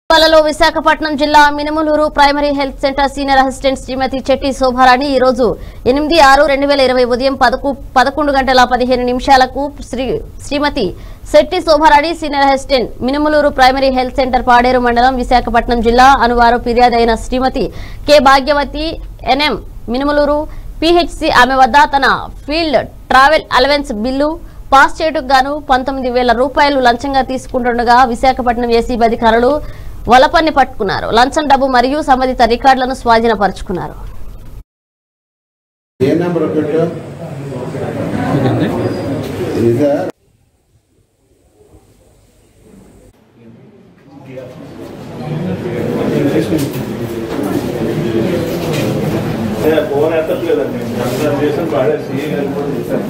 పాలలో విశాఖపట్నం జిల్లా Minumuluru primary health centre senior assistant Srimati Chetti Shobharani ఈ రోజు ఎనిమిది ఆరు రెండు వేల ఇరవై ఉదయం పదకు పదకొండు గంటల పదిహేను నిమిషాలకు Sri Srimati Shetty Shobharani senior assistant Minumuluru primary health centre Paderu మండలం విశాఖపట్నం జిల్లా అనువారు ఫిర్యాదు అయిన Srimati K Bhagyavathi NM Minumuluru PHC ఆమె వద్ద తన field travel allowance bill pass చేయుటకు గాను పంతొమ్మిది వేల రూపాయలు లంచంగా తీసుకుంటుండగా విశాఖపట్నం ఏసీబీ అధికారులు వలపన్ని పట్టుకున్నారు లంచం డబ్బు మరియు సంబంధిత రికార్డులను స్వాధీనపరుచుకున్నారు ఏ నెంబర్ పెట్టు ఇదా ఫోన్ ఎత్తట్లేదండి అంతా చేసిన పాడేసి వెళ్ళిపోయి చేశాను